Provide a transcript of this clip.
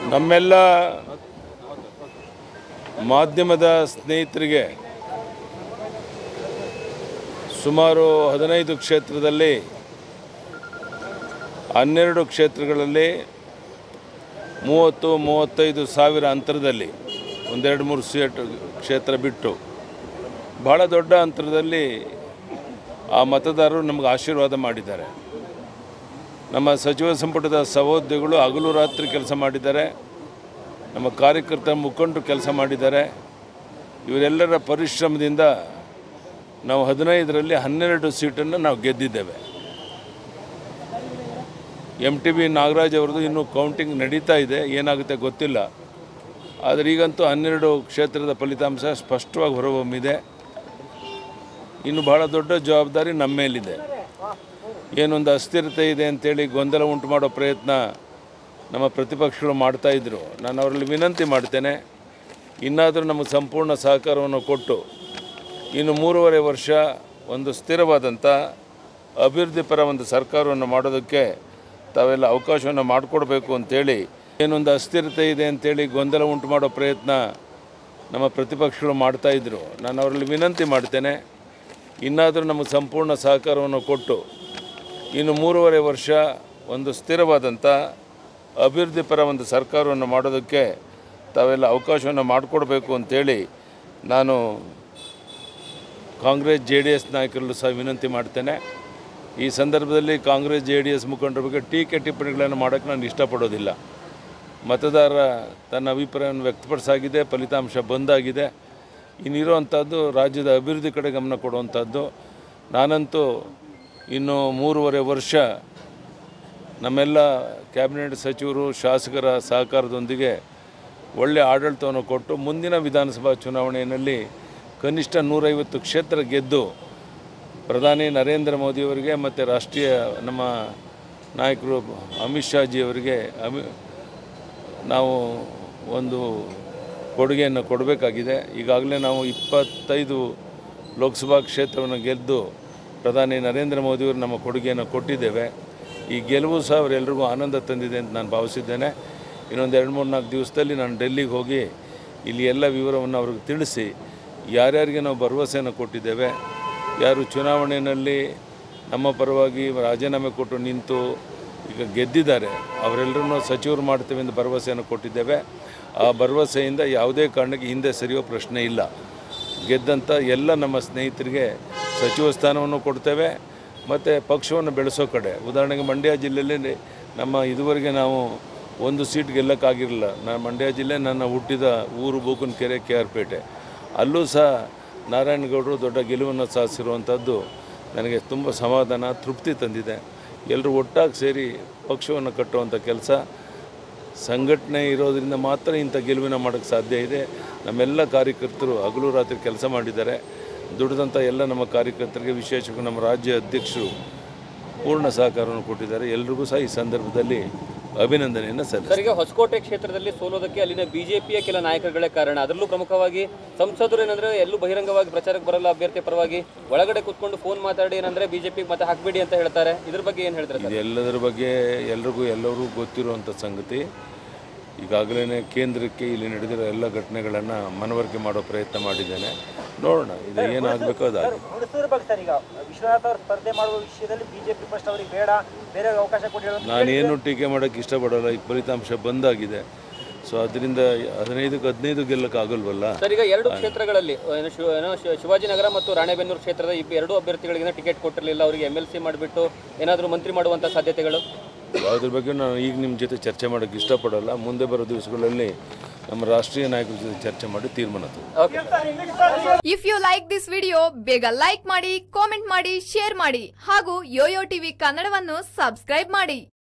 ನಮ್ಮೆಲ್ಲ ಮಾಧ್ಯಮದ ಸ್ನೇಹಿತರಿಗೆ ಸುಮಾರು ಹದಿನೈದು ಕ್ಷೇತ್ರದಲ್ಲಿ ಹನ್ನೆರಡು ಕ್ಷೇತ್ರಗಳಲ್ಲಿ ಮೂವತ್ತು ಮೂವತ್ತೈದು ಸಾವಿರ ಅಂತರದಲ್ಲಿ ಒಂದೆರಡು ಮೂರು ಸೀಟ್ ಕ್ಷೇತ್ರ ಬಿಟ್ಟು ಭಾಳ ದೊಡ್ಡ ಅಂತರದಲ್ಲಿ ಆ ಮತದಾರರು ನಮಗೆ ಆಶೀರ್ವಾದ ಮಾಡಿದ್ದಾರೆ ನಮ್ಮ ಸಚಿವ ಸಂಪುಟದ ಸಹೋದ್ಯೋಗಿಗಳು ಹಗಲು ರಾತ್ರಿ ಕೆಲಸ ಮಾಡಿದ್ದಾರೆ ನಮ್ಮ ಕಾರ್ಯಕರ್ತರ ಮುಖಂಡರು ಕೆಲಸ ಮಾಡಿದ್ದಾರೆ ಇವರೆಲ್ಲರ ಪರಿಶ್ರಮದಿಂದ ನಾವು ಹದಿನೈದರಲ್ಲಿ ಹನ್ನೆರಡು ಸೀಟನ್ನು ನಾವು ಗೆದ್ದಿದ್ದೇವೆ ಎಮ್ ಟಿ ಬಿ ನಾಗರಾಜ್ ಅವ್ರದ್ದು ಇನ್ನೂ ಕೌಂಟಿಂಗ್ ನಡೀತಾ ಇದೆ ಏನಾಗುತ್ತೆ ಗೊತ್ತಿಲ್ಲ ಆದರೆ ಈಗಂತೂ ಹನ್ನೆರಡು ಕ್ಷೇತ್ರದ ಫಲಿತಾಂಶ ಸ್ಪಷ್ಟವಾಗಿ ಹೊರಹೊಮ್ಮಿದೆ ಇನ್ನು ಬಹಳ ದೊಡ್ಡ ಜವಾಬ್ದಾರಿ ನಮ್ಮ ಮೇಲಿದೆ ಏನೊಂದು ಅಸ್ಥಿರತೆ ಇದೆ ಅಂತೇಳಿ ಗೊಂದಲ ಉಂಟು ಮಾಡೋ ಪ್ರಯತ್ನ ನಮ್ಮ ಪ್ರತಿಪಕ್ಷಗಳು ಮಾಡ್ತಾಯಿದ್ರು ನಾನು ಅವರಲ್ಲಿ ವಿನಂತಿ ಮಾಡ್ತೇನೆ ಇನ್ನಾದರೂ ನಮಗೆ ಸಂಪೂರ್ಣ ಸಹಕಾರವನ್ನು ಕೊಟ್ಟು ಇನ್ನು ಮೂರುವರೆ ವರ್ಷ ಒಂದು ಸ್ಥಿರವಾದಂಥ ಅಭಿವೃದ್ಧಿ ಪರ ಒಂದು ಸರ್ಕಾರವನ್ನು ಮಾಡೋದಕ್ಕೆ ತಾವೆಲ್ಲ ಅವಕಾಶವನ್ನು ಮಾಡಿಕೊಡ್ಬೇಕು ಅಂತೇಳಿ ಏನೊಂದು ಅಸ್ಥಿರತೆ ಇದೆ ಅಂತೇಳಿ ಗೊಂದಲ ಉಂಟು ಮಾಡೋ ಪ್ರಯತ್ನ ನಮ್ಮ ಪ್ರತಿಪಕ್ಷಗಳು ಮಾಡ್ತಾಯಿದ್ರು ನಾನು ಅವರಲ್ಲಿ ವಿನಂತಿ ಮಾಡ್ತೇನೆ ಇನ್ನಾದರೂ ನಮಗೆ ಸಂಪೂರ್ಣ ಸಹಕಾರವನ್ನು ಕೊಟ್ಟು ಇನ್ನು ಮೂರುವರೆ ವರ್ಷ ಒಂದು ಸ್ಥಿರವಾದಂಥ ಅಭಿವೃದ್ಧಿ ಪರ ಒಂದು ಸರ್ಕಾರವನ್ನು ಮಾಡೋದಕ್ಕೆ ತಾವೆಲ್ಲ ಅವಕಾಶವನ್ನು ಮಾಡಿಕೊಡ್ಬೇಕು ಅಂತೇಳಿ ನಾನು ಕಾಂಗ್ರೆಸ್ ಜೆ ಡಿ ಎಸ್ ನಾಯಕರಲ್ಲೂ ಸಹ ವಿನಂತಿ ಮಾಡ್ತೇನೆ ಈ ಸಂದರ್ಭದಲ್ಲಿ ಕಾಂಗ್ರೆಸ್ ಜೆ ಡಿ ಎಸ್ ಮುಖಂಡರ ಬಗ್ಗೆ ಟೀಕೆ ಟಿಪ್ಪಣಿಗಳನ್ನು ಮಾಡೋಕ್ಕೆ ನಾನು ಇಷ್ಟಪಡೋದಿಲ್ಲ ಮತದಾರ ತನ್ನ ಅಭಿಪ್ರಾಯವನ್ನು ವ್ಯಕ್ತಪಡಿಸಾಗಿದೆ ಫಲಿತಾಂಶ ಬಂದಾಗಿದೆ ಇನ್ನಿರುವಂಥದ್ದು ರಾಜ್ಯದ ಅಭಿವೃದ್ಧಿ ಕಡೆ ಗಮನ ಕೊಡುವಂಥದ್ದು ನಾನಂತೂ ಇನ್ನು ಮೂರುವರೆ ವರ್ಷ ನಮ್ಮೆಲ್ಲ ಕ್ಯಾಬಿನೆಟ್ ಸಚಿವರು ಶಾಸಕರ ಸಹಕಾರದೊಂದಿಗೆ ಒಳ್ಳೆಯ ಆಡಳಿತವನ್ನು ಕೊಟ್ಟು ಮುಂದಿನ ವಿಧಾನಸಭಾ ಚುನಾವಣೆಯಲ್ಲಿ ಕನಿಷ್ಠ ನೂರೈವತ್ತು ಕ್ಷೇತ್ರ ಗೆದ್ದು ಪ್ರಧಾನಿ ನರೇಂದ್ರ ಮೋದಿಯವರಿಗೆ ಮತ್ತು ರಾಷ್ಟ್ರೀಯ ನಮ್ಮ ನಾಯಕರು ಅಮಿತ್ ಶಾಜಿಯವರಿಗೆ ಅಮಿ ನಾವು ಒಂದು ಕೊಡುಗೆಯನ್ನು ಕೊಡಬೇಕಾಗಿದೆ ಈಗಾಗಲೇ ನಾವು ಇಪ್ಪತ್ತೈದು ಲೋಕಸಭಾ ಕ್ಷೇತ್ರವನ್ನು ಗೆದ್ದು ಪ್ರಧಾನಿ ನರೇಂದ್ರ ಮೋದಿಯವರು ನಮ್ಮ ಕೊಡುಗೆಯನ್ನು ಕೊಟ್ಟಿದ್ದೇವೆ ಈ ಗೆಲುವು ಸಹ ಅವರೆಲ್ಲರಿಗೂ ಆನಂದ ತಂದಿದೆ ಅಂತ ನಾನು ಭಾವಿಸಿದ್ದೇನೆ ಇನ್ನೊಂದು ಎರಡು ಮೂರು ನಾಲ್ಕು ದಿವಸದಲ್ಲಿ ನಾನು ಡೆಲ್ಲಿಗೆ ಹೋಗಿ ಇಲ್ಲಿ ಎಲ್ಲ ವಿವರವನ್ನು ಅವ್ರಿಗೆ ತಿಳಿಸಿ ಯಾರ್ಯಾರಿಗೆ ನಾವು ಭರವಸೆಯನ್ನು ಕೊಟ್ಟಿದ್ದೇವೆ ಯಾರು ಚುನಾವಣೆಯಲ್ಲಿ ನಮ್ಮ ಪರವಾಗಿ ರಾಜೀನಾಮೆ ಕೊಟ್ಟು ನಿಂತು ಈಗ ಗೆದ್ದಿದ್ದಾರೆ ಅವರೆಲ್ಲರನ್ನೂ ಸಚಿವರು ಮಾಡ್ತೇವೆ ಎಂದು ಭರವಸೆಯನ್ನು ಕೊಟ್ಟಿದ್ದೇವೆ ಆ ಭರವಸೆಯಿಂದ ಯಾವುದೇ ಕಾರಣಕ್ಕೆ ಹಿಂದೆ ಸರಿಯೋ ಪ್ರಶ್ನೆ ಇಲ್ಲ ಗೆದ್ದಂಥ ಎಲ್ಲ ನಮ್ಮ ಸ್ನೇಹಿತರಿಗೆ ಸಚಿವ ಸ್ಥಾನವನ್ನು ಕೊಡ್ತೇವೆ ಮತ್ತು ಪಕ್ಷವನ್ನು ಬೆಳೆಸೋ ಕಡೆ ಉದಾಹರಣೆಗೆ ಮಂಡ್ಯ ಜಿಲ್ಲೆಯಲ್ಲಿ ನಮ್ಮ ಇದುವರೆಗೆ ನಾವು ಒಂದು ಸೀಟ್ ಗೆಲ್ಲಕ್ಕಾಗಿರಲಿಲ್ಲ ನಾನು ಮಂಡ್ಯ ಜಿಲ್ಲೆ ನನ್ನ ಹುಟ್ಟಿದ ಊರು ಬೂಕನಕೆರೆ ಕೆ ಆರ್ ಪೇಟೆ ಅಲ್ಲೂ ಸಹ ನಾರಾಯಣಗೌಡರು ದೊಡ್ಡ ಗೆಲುವನ್ನು ಸಾಧಿಸಿರುವಂಥದ್ದು ನನಗೆ ತುಂಬ ಸಮಾಧಾನ ತೃಪ್ತಿ ತಂದಿದೆ ಎಲ್ಲರೂ ಒಟ್ಟಾಗಿ ಸೇರಿ ಪಕ್ಷವನ್ನು ಕಟ್ಟುವಂಥ ಕೆಲಸ ಸಂಘಟನೆ ಇರೋದರಿಂದ ಮಾತ್ರ ಇಂಥ ಗೆಲುವಿನ ಮಾಡೋಕ್ಕೆ ಸಾಧ್ಯ ಇದೆ ನಮ್ಮೆಲ್ಲ ಕಾರ್ಯಕರ್ತರು ಹಗಲು ರಾತ್ರಿ ಕೆಲಸ ಮಾಡಿದ್ದಾರೆ ದುಡಿದಂಥ ಎಲ್ಲ ನಮ್ಮ ಕಾರ್ಯಕರ್ತರಿಗೆ ವಿಶೇಷವಾಗಿ ನಮ್ಮ ರಾಜ್ಯ ಅಧ್ಯಕ್ಷರು ಪೂರ್ಣ ಸಹಕಾರವನ್ನು ಕೊಟ್ಟಿದ್ದಾರೆ ಎಲ್ರಿಗೂ ಸಹ ಈ ಸಂದರ್ಭದಲ್ಲಿ ಅಭಿನಂದನೆಯನ್ನು ಸಲ್ಲಿಸ್ತಾರೆ ಸರ್ ಈಗ ಹೊಸಕೋಟೆ ಕ್ಷೇತ್ರದಲ್ಲಿ ಸೋಲೋದಕ್ಕೆ ಅಲ್ಲಿನ ಬಿಜೆಪಿಯ ಕೆಲ ನಾಯಕರುಗಳೇ ಕಾರಣ ಅದರಲ್ಲೂ ಪ್ರಮುಖವಾಗಿ ಸಂಸದರು ಏನಂದ್ರೆ ಎಲ್ಲೂ ಬಹಿರಂಗವಾಗಿ ಪ್ರಚಾರಕ್ಕೆ ಬರಲ್ಲ ಅಭ್ಯರ್ಥಿ ಪರವಾಗಿ ಒಳಗಡೆ ಕೂತ್ಕೊಂಡು ಫೋನ್ ಮಾತಾಡಿ ಏನಂದ್ರೆ ಬಿಜೆಪಿ ಮತ್ತೆ ಹಾಕ್ಬೇಡಿ ಅಂತ ಹೇಳ್ತಾರೆ ಇದ್ರ ಬಗ್ಗೆ ಏನು ಹೇಳ್ತಾರೆ ಸರ್ ಇದೆಲ್ಲದರ ಬಗ್ಗೆ ಎಲ್ರಿಗೂ ಎಲ್ಲರೂ ಗೊತ್ತಿರುವಂಥ ಸಂಗತಿ ಈಗಾಗಲೇ ಕೇಂದ್ರಕ್ಕೆ ಇಲ್ಲಿ ನಡೆದಿರೋ ಎಲ್ಲ ಘಟನೆಗಳನ್ನು ಮನವರಿಕೆ ಮಾಡೋ ಪ್ರಯತ್ನ ಮಾಡಿದ್ದೇನೆ ನೋಡೋಣ ಇದು ಏನಾಗಬೇಕೋ ಅದಾಗಿ ಹುಡುಕಿರ್ಬೇಕು ಸರ್ ಈಗ ವಿಶ್ವನಾಥ್ ಅವರು ಸ್ಪರ್ಧೆ ಮಾಡುವ ವಿಷಯದಲ್ಲಿ ಬಿಜೆಪಿ ಫಸ್ಟ್ ಅವರಿಗೆ ಬೇಡ ಬೇರೆ ಅವಕಾಶ ಕೊಡಿ ಹೇಳೋದು ನಾನೇನು ಟೀಕೆ ಮಾಡೋಕ್ಕೆ ಇಷ್ಟಪಡೋಲ್ಲ ಈ ಫಲಿತಾಂಶ ಬಂದಾಗಿದೆ ಸೊ ಅದರಿಂದ ಹದಿನೈದಕ್ಕೆ ಹದಿನೈದು ಗೆಲ್ಲಕ್ಕೆ ಆಗಲ್ವಲ್ಲ ಸರ್ ಈಗ ಎರಡು ಕ್ಷೇತ್ರಗಳಲ್ಲಿ ಏನು ಶಿವ- ಏನೋ ಶಿ- ಶಿವಾಜಿನಗರ ಮತ್ತು ರಾಣೆಬೆನ್ನೂರು ಕ್ಷೇತ್ರದ ಈ ಎರಡು ಅಭ್ಯರ್ಥಿಗಳಿಗೆ ಟಿಕೆಟ್ ಕೊಟ್ಟಿರಲಿಲ್ಲ ಅವರಿಗೆ ಎಮ್ ಎಲ್ ಸಿ ಮಾಡಿಬಿಟ್ಟು ಏನಾದರೂ ಮಂತ್ರಿ ಮಾಡುವಂಥ ಸಾಧ್ಯತೆಗಳು ಯಾವುದ್ರ ಬಗ್ಗೆ ನಾನು ಈಗ ನಿಮ್ಮ ಜೊತೆ ಚರ್ಚೆ ಮಾಡೋಕ್ಕೆ ಇಷ್ಟಪಡೋಲ್ಲ ಮುಂದೆ ಬರೋ ದಿವಸಗಳಲ್ಲಿ ನಮ್ಮ ರಾಷ್ಟ್ರೀಯ ನಾಯಕರ ಜೊತೆ ಚರ್ಚೆ ಮಾಡಿ ತೀರ್ಮಾನ ತಗೊಳ್ಳಿ. Okay if you like this video ಬೇಗ ಲೈಕ್ ಮಾಡಿ ಕಾಮೆಂಟ್ ಮಾಡಿ ಶೇರ್ ಮಾಡಿ ಹಾಗೂ ಯೋಯೋ ಟಿವಿ ಕನ್ನಡವನ್ನು ಸಬ್ಸ್ಕ್ರೈಬ್ ಮಾಡಿ